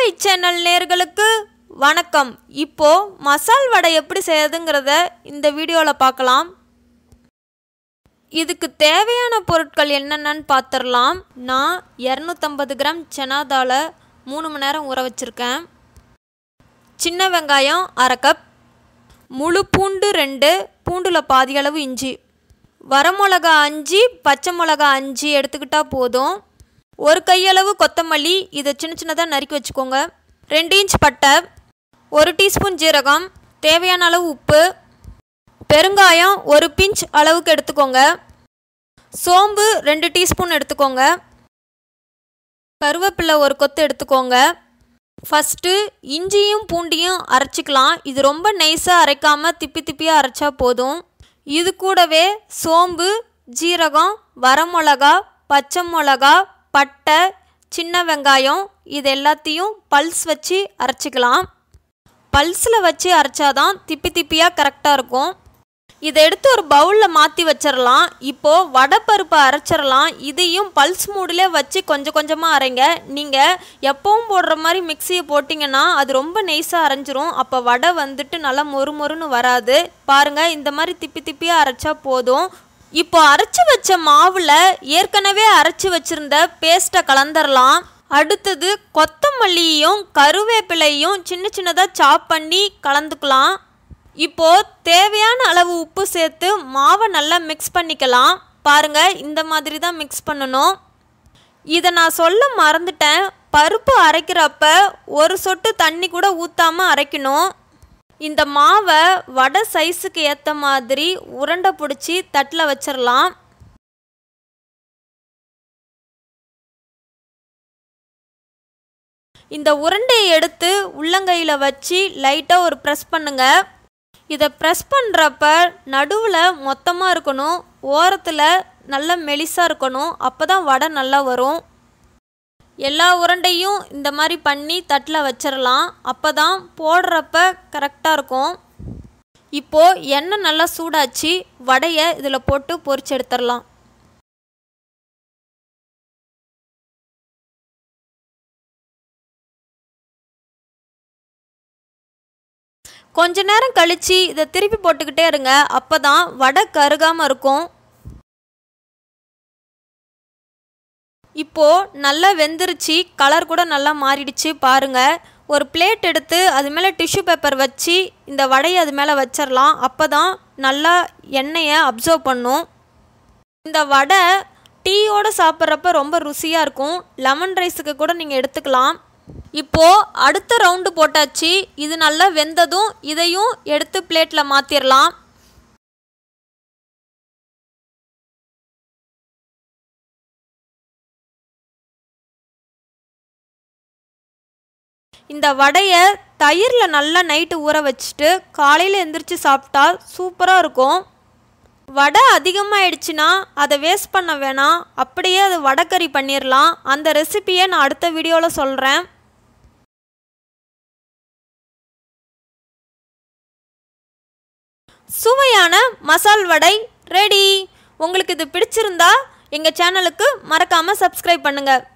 Kovai channel நேர்களுக்கு வணக்கம் இப்போ மசால் வடை எப்படி செய்யறதுங்கிறத இந்த வீடியோவில் பார்க்கலாம் இதுக்கு தேவையான பொருட்கள் என்னென்னு பார்த்துடலாம் நான் இரநூத்தம்பது கிராம் சனா தாலை மூணு மணி நேரம் ஊற வச்சுருக்கேன் சின்ன வெங்காயம் அரை கப் முழு பூண்டு ரெண்டு பூண்டில் பாதி அளவு இஞ்சி வரமிளகா அஞ்சு பச்சை மிளகா அஞ்சு எடுத்துக்கிட்டால் போதும் ஒரு கையளவு கொத்தமல்லி இதை சின்ன சின்னதாக நறுக்கி வச்சுக்கோங்க ரெண்டு இன்ச் பட்டை ஒரு டீஸ்பூன் ஜீரகம் தேவையான அளவு உப்பு பெருங்காயம் ஒரு பிஞ்ச் அளவுக்கு எடுத்துக்கோங்க சோம்பு ரெண்டு டீஸ்பூன் எடுத்துக்கோங்க கருவேப்பிலை ஒரு கொத்து எடுத்துக்கோங்க ஃபஸ்ட்டு இஞ்சியும் பூண்டியும் அரைச்சிக்கலாம் இது ரொம்ப நைஸாக அரைக்காமல் திப்பி திப்பியாக அரைச்சா போதும் இது கூடவே சோம்பு ஜீரகம் வரமிளகா பச்சை மிளகா பட்டை சின்ன வெங்காயம் இது எல்லாத்தையும் பல்ஸ் வச்சு அரைச்சிக்கலாம் பல்ஸில் வச்சு அரைச்சாதான் திப்பி திப்பியாக கரெக்டாக இருக்கும் இதை எடுத்து ஒரு பவுலில் மாற்றி வச்சிடலாம் இப்போது வடைப்பருப்பை அரைச்சிடலாம் இதையும் பல்ஸ் மூடிலே வச்சு கொஞ்சம் கொஞ்சமாக அரைங்க நீங்கள் எப்பவும் போடுற மாதிரி மிக்சியை போட்டிங்கன்னா அது ரொம்ப நெய்ஸாக அரைஞ்சிரும் அப்போ வடை வந்துட்டு நல்லா மொறு மொறுன்னு வராது பாருங்கள் இந்த மாதிரி திப்பி திப்பியாக அரைச்சா போதும் இப்போ அரைச்சி வச்ச மாவில் ஏற்கனவே அரைச்சி வச்சுருந்த பேஸ்ட்டை கலந்துடலாம் அடுத்தது கொத்தமல்லியையும் கருவேப்பிலையும் சின்ன சின்னதாக சாப் பண்ணி கலந்துக்கலாம் இப்போ தேவையான அளவு உப்பு சேர்த்து மாவை நல்லா மிக்ஸ் பண்ணிக்கலாம் பாருங்க இந்த மாதிரி தான் மிக்ஸ் பண்ணணும் இதை நான் சொல்ல மறந்துட்டேன் பருப்பு அரைக்கிறப்ப ஒரு சொட்டு தண்ணி கூட ஊற்றாமல் அரைக்கணும் இந்த மாவை வடை சைஸுக்கு ஏற்ற மாதிரி உருண்டை பிடிச்சி தட்டில் வச்சிடலாம் இந்த உருண்டையை எடுத்து உள்ளங்கையில் வச்சு லைட்டாக ஒரு ப்ரெஸ் பண்ணுங்கள் இதை ப்ரெஸ் பண்ணுறப்ப நடுவில் மொத்தமாக இருக்கணும் ஓரத்தில் நல்ல மெலிசாக இருக்கணும் அப்போ தான் வடை நல்லா வரும் எல்லா உருண்டையும் இந்த மாதிரி பண்ணி தட்டில் வச்சிடலாம் அப்போ தான் போடுறப்ப கரெக்டாக இருக்கும் இப்போது எண்ணெய் நல்லா சூடாச்சு வடையை இதில் போட்டு பொரிச்சு எடுத்துடலாம் கொஞ்ச நேரம் கழித்து இதை திருப்பி போட்டுக்கிட்டே இருங்க அப்போ தான் வடை கருகாமல் இருக்கும் இப்போது நல்லா வெந்துருச்சு கலர் கூட நல்லா மாறிடுச்சு பாருங்கள் ஒரு பிளேட் எடுத்து அது மேலே டிஷ்யூ பேப்பர் வச்சு இந்த வடையை அது மேலே வச்சிடலாம் அப்போ தான் நல்லா எண்ணெயை அப்சர்வ் பண்ணும் இந்த வடை டீயோடு சாப்பிட்றப்ப ரொம்ப ருசியாக இருக்கும் லெமன் ரைஸுக்கு கூட நீங்கள் எடுத்துக்கலாம் இப்போது அடுத்த ரவுண்டு போட்டாச்சு இது நல்லா வெந்ததும் இதையும் எடுத்து பிளேட்டில் மாற்றிடலாம் இந்த வடையை தயிரில் நல்லா நைட்டு ஊற வச்சுட்டு காலையில் எந்திரிச்சு சாப்பிட்டா சூப்பராக இருக்கும் வடை அதிகமாகிடுச்சுன்னா அதை வேஸ்ட் பண்ண வேணாம் அப்படியே அது வடைக்கறி பண்ணிடலாம் அந்த ரெசிபியை நான் அடுத்த வீடியோவில் சொல்கிறேன் சுவையான மசால் வடை ரெடி உங்களுக்கு இது பிடிச்சிருந்தா எங்கள் சேனலுக்கு மறக்காமல் சப்ஸ்கிரைப் பண்ணுங்கள்